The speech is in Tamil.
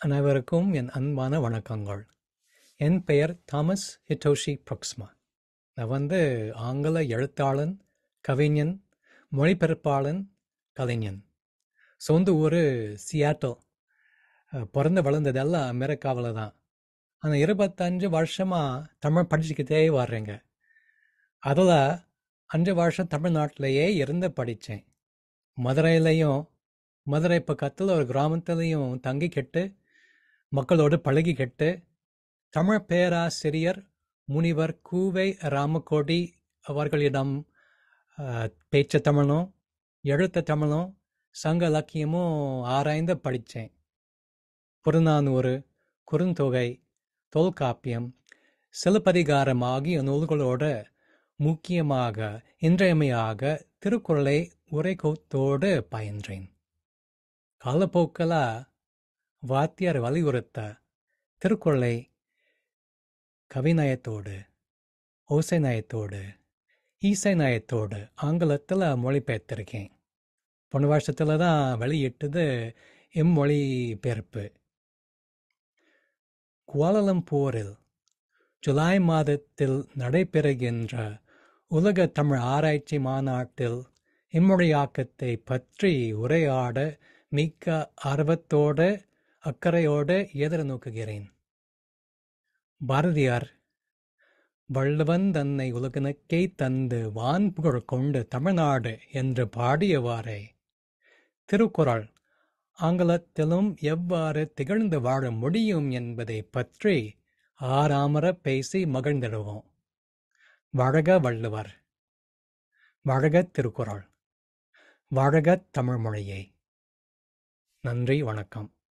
அனைவருக்கும் என் அன்பான வணக்கங்கள் என் பெயர் தாமஸ் ஹிட்டோஷி ப்ரொக்ஸ்மா நான் வந்து ஆங்கில எழுத்தாளன் கவிஞன் மொழிபெயர்ப்பாளன் கலைஞன் சொந்த ஊர் சியாட்டல் அஹ், பிறந்து வளர்ந்ததெல்லாம் அமெரிக்காவில் தான் ஆனால் இருபத்தஞ்சு வருஷமாக தமிழ் படிச்சுக்கிட்டே வர்றேங்க அதில் அஞ்சு வருஷம் தமிழ்நாட்டிலேயே இருந்து படித்தேன் மதுரையிலையும் மதுரை பக்கத்தில் ஒரு கிராமத்துலேயும் தங்கிக்கிட்டு மக்களோடு பழகிக்கிட்டு தமிழ் பேராசிரியர் முனிவர் கூவை ராமகோடி அவர்களிடம் அஹ், பேச்சு தமிழும் எழுத்து தமிழும் சங்க இலக்கியமும் ஆராய்ந்து படித்தேன் புறநானூறு குறுந்தொகை தொல்காப்பியம் சிலப்பதிகாரம் ஆகிய நூல்களோடு முக்கியமாக இன்றியமையாக திருக்குறளை உரைக்கோத்தோடு பயின்றேன் காலப்போக்கில் வாத்தியார் வலியுறுத்த திருக்குறளை கவிநயத்தோடு ஓசை நயத்தோடு ஈசை நயத்தோடு ஆங்கிலத்தில் மொழிபெயர்த்திருக்கேன் போன வருஷத்தில் தான் வெளியிட்டது இம்மொழி பெயர்ப்பு குவாலலம்பூரில் ஜூலை மாதத்தில் நடைபெறுகின்ற உலக தமிழ் ஆராய்ச்சி மாநாட்டில் இம்மொழியாக்கத்தை பற்றி உரையாட மிக்க ஆர்வத்தோடு அக்கறையோடு எதிர்நோக்குகிறேன் பாரதியார் வள்ளுவன் தன்னை உலகனுக்கே தந்து வான்புகழ் கொண்டு தமிழ்நாடு என்று பாடியவாறே திருக்குறள் ஆங்கிலத்திலும் எவ்வாறு திகழ்ந்து வாழ முடியும் என்பதை பற்றி ஆறாமற பேசி மகிழ்ந்திடுவோம் வழக வள்ளுவர் வழக திருக்குறள் வழக தமிழ்மொழியை நன்றி வணக்கம்